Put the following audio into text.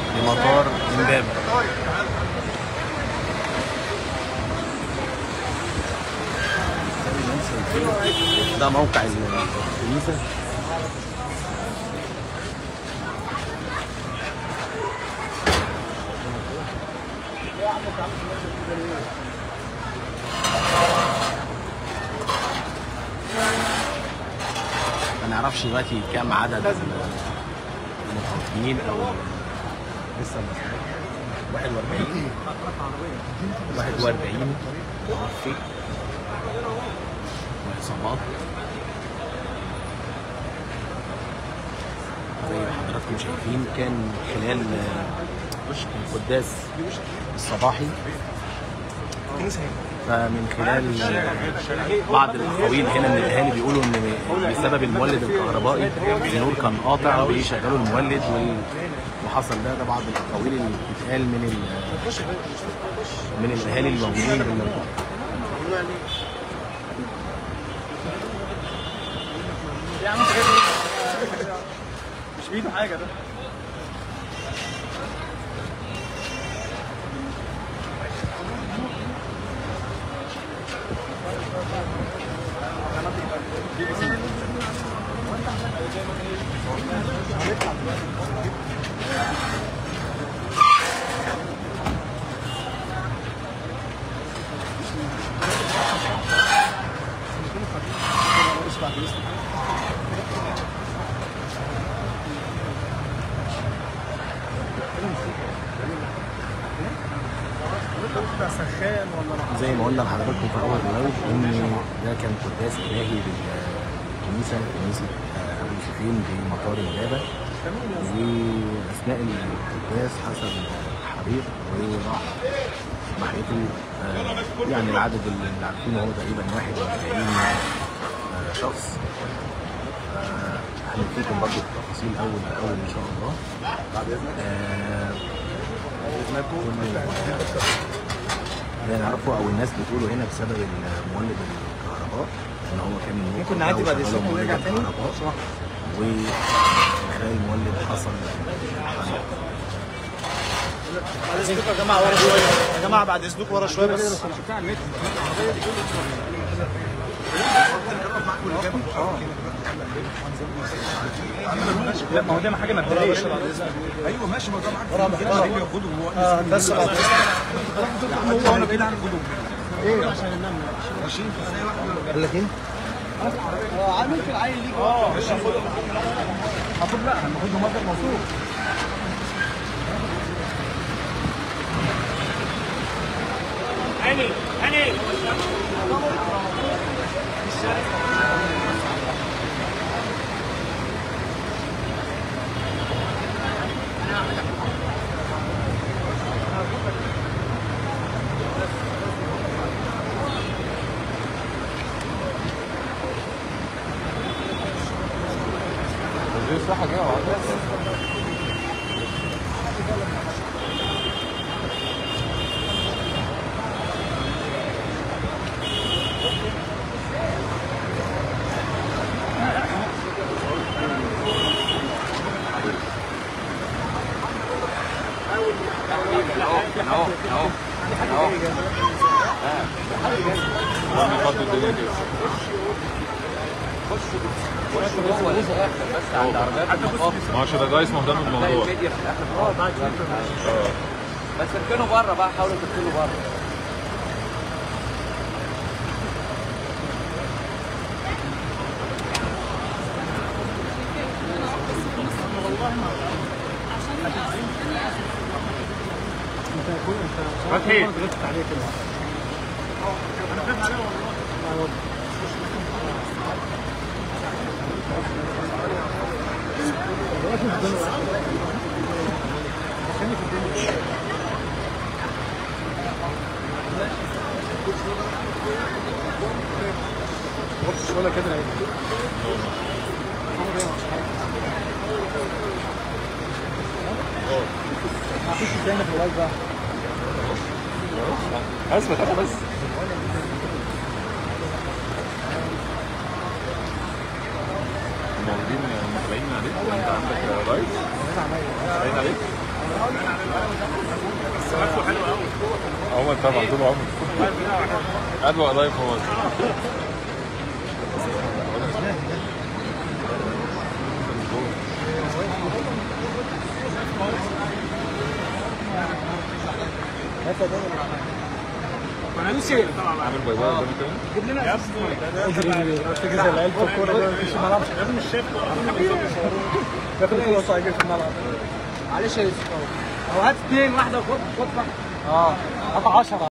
لمطار امبابة ده موقع الكنيسة ما نعرفش دلوقتي كام عدد المتوفيين او لسه ما 41 41 متوفي واصابات زي ما حضراتكم شايفين كان خلال آه، القداس الصباحي فمن خلال آه، بعض الاقاويل هنا من الاهالي بيقولوا ان بسبب المولد الكهربائي النور كان قاطع بيشغلوا المولد وال- وحصل ده ده بعض الاقاويل اللي بتتقال من ال- من الاهالي الموجودين بالمنطقه مش بايده حاجه ده سخان ولا زي ما قلنا لحضراتكم في اول اللايف ان ده كان قداس الهي بالكنيسه كنيسه آه، ابو يوسفين بمطار امبابه واثناء القداس حصل حريق وراح ناحيته آه، يعني العدد اللي عارفينه هو تقريبا 41 آه، شخص آه، هنديكم برضه التفاصيل اول باول ان شاء الله آه، اللي نعرفه او الناس بتقوله هنا بسبب مولد الكهرباء ان هو كان النور ممكن نعدي بعد وشغلوا إذنكم مولد ونرجع تاني؟ الكهرباء وخلال المولد حصل حريق بعد اذنكم يا جماعه ورا شويه يا جماعه بعد اذنكم ورا شويه بس لا ما هو ده حاجه مبدئيه بعد اذنك ايوه ماشي ما ده معاك في المكان اللي بياخدهم هو اه بس بعد اذنك هو انا بعيد عن خدهم ايه عشان ننام ماشيين في ثانيه واحده قال لك ايه؟ اه ممكن عيل يجي اه المفروض لا المفروض مصدر موثوق ماشي ده جايز مهتم بالموضوع بس اركنوا بره بقى حاولوا تركنوا بره فتحي بص ولا كده عيب مفيش ازاي في اللايف بقى اثبت انا بس موجودين متابعين عليك وانت عندك لايف باين عليك عمر طبعا طول عمر قاعد بقى لايف هو يوسف عامل باي باي قدام تاني جيب لنا اجري اجري افتكر زي العيال في الكوره ده مش ملعب يا ابني الشيف ياخد الكوره صاير في الملعب معلش يا يوسف اهو هات اثنين واحده وخد خد واحده اه هات 10